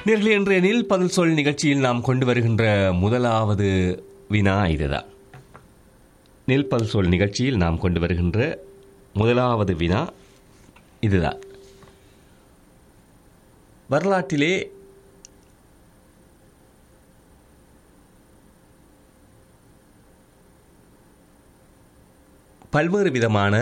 நேர்களே இன்றைய நில் பதில் சொல் நிகழ்ச்சியில் நாம் கொண்டு வருகின்ற முதலாவது வினா இதுதான் நெல் பதில் சொல் நிகழ்ச்சியில் நாம் கொண்டு வருகின்ற முதலாவது வினா இதுதான் வரலாற்றிலே பல்வேறு விதமான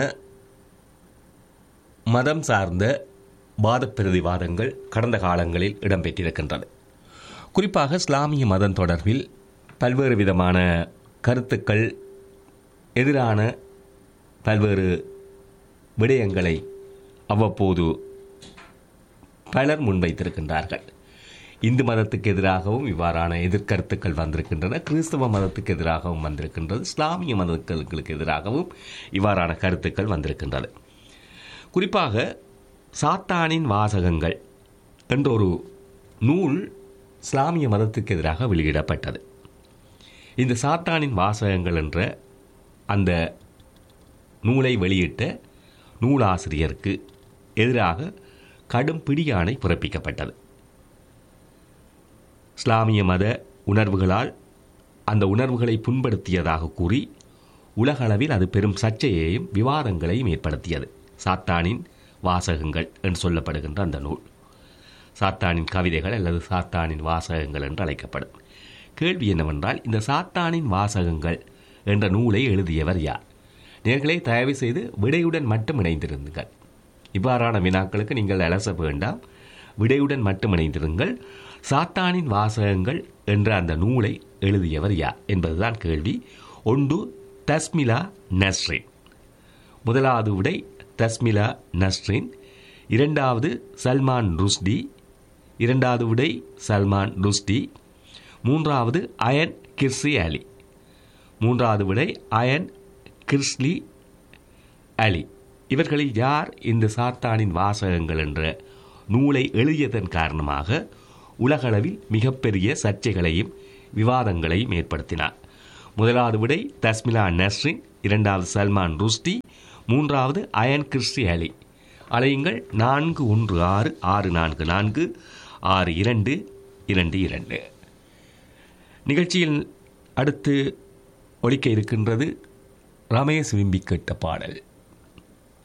மதம் சார்ந்த வாத பிரதிவாதங்கள் கடந்த காலங்களில் இடம்பெற்றிருக்கின்றன குறிப்பாக இஸ்லாமிய மதம் தொடர்பில் பல்வேறு விதமான கருத்துக்கள் எதிரான பல்வேறு விடயங்களை அவ்வப்போது பலர் முன்வைத்திருக்கின்றார்கள் இந்து மதத்துக்கு எதிராகவும் இவ்வாறான எதிர்கருத்துக்கள் வந்திருக்கின்றன கிறிஸ்தவ மதத்துக்கு எதிராகவும் வந்திருக்கின்றது இஸ்லாமிய மதங்களுக்கு எதிராகவும் இவ்வாறான கருத்துக்கள் வந்திருக்கின்றது குறிப்பாக சாத்தானின் வாசகங்கள் என்ற ஒரு நூல் இஸ்லாமிய மதத்துக்கு எதிராக வெளியிடப்பட்டது இந்த சாத்தானின் வாசகங்கள் என்ற அந்த நூலை வெளியிட்ட நூலாசிரியருக்கு எதிராக கடும் பிடியாணை பிறப்பிக்கப்பட்டது இஸ்லாமிய மத உணர்வுகளால் அந்த உணர்வுகளை புண்படுத்தியதாக கூறி உலகளவில் அது பெரும் சர்ச்சையையும் விவாதங்களையும் ஏற்படுத்தியது சாத்தானின் வாசகங்கள் என்று சொல்லப்படுகின்ற அந்த நூல் சாத்தானின் கவிதைகள் அல்லது சாத்தானின் வாசகங்கள் என்று அழைக்கப்படும் கேள்வி என்னவென்றால் இந்த சாத்தானின் வாசகங்கள் என்ற நூலை எழுதியவர் யார் நேர்களை தயவு செய்து விடையுடன் மட்டும் இணைந்திருந்துங்கள் இவ்வாறான வினாக்களுக்கு நீங்கள் அலச வேண்டாம் விடையுடன் மட்டும் இணைந்திருங்கள் சாத்தானின் வாசகங்கள் என்ற அந்த நூலை எழுதியவர் யார் என்பதுதான் கேள்வி ஒன்று தஸ்மிலா நஸ்ரின் முதலாவது விடை தஸ்மிலா நஸ்ரின் இரண்டாவது சல்மான் ருஷ்டி இரண்டாவது விடை சல்மான் ருஷ்டி மூன்றாவது அயன் கிர்சி அலி மூன்றாவது விடை அயன் கிர்ஸ்லி அலி இவர்களில் யார் இந்த சாத்தானின் வாசகங்கள் என்ற நூலை எழுதியதன் காரணமாக உலகளவில் மிகப்பெரிய சர்ச்சைகளையும் விவாதங்களையும் ஏற்படுத்தினார் முதலாவது விடை தஸ்மிலா நஸ்ரின் இரண்டாவது சல்மான் ருஷ்டி மூன்றாவது அயன் கிறிஸ்டி அலி அலையுங்கள் நான்கு ஒன்று ஆறு ஆறு நான்கு நான்கு ஆறு இரண்டு இரண்டு இரண்டு நிகழ்ச்சியில் அடுத்து ஒலிக்க இருக்கின்றது ரமேஷ் விம்பி கேட்ட பாடல்